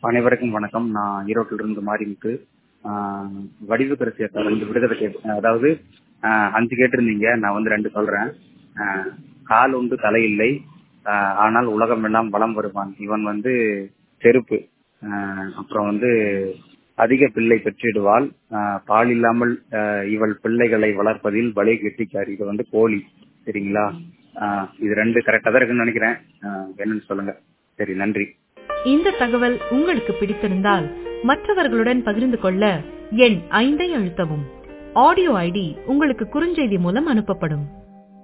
அனைவருக்கும் வணக்கம் நான் ஈரோட்டில் இருந்து மாறிமுத்து வடிவுக்கரசி அக்கா ரெண்டு விடுதலை கேட்டு அதாவது ஆஹ் அஞ்சு கேட்டிருந்தீங்க நான் வந்து ரெண்டு சொல்றேன் ஆஹ் கால் உண்டு தலை இல்லை ஆஹ் ஆனால் உலகம் எல்லாம் வளம் வருவான் இவன் வந்து செருப்பு ஆஹ் அப்புறம் வந்து அதிக பிள்ளை பெற்றிடுவாள் ஆஹ் பால் இல்லாமல் ஆஹ் இவள் பிள்ளைகளை வளர்ப்பதில் வலை கெட்டிக்காரி இது வந்து கோழி சரிங்களா ஆஹ் இது ரெண்டு கரெக்டா தான் இருக்குன்னு நினைக்கிறேன் ஆஹ் என்னன்னு சொல்லுங்க சரி நன்றி இந்த தகவல் உங்களுக்கு பிடித்திருந்தால் மற்றவர்களுடன் பகிர்ந்து கொள்ள எண் ஐந்தை அழுத்தவும் ஆடியோ ஐடி உங்களுக்கு குறுஞ்செய்தி மூலம் அனுப்பப்படும்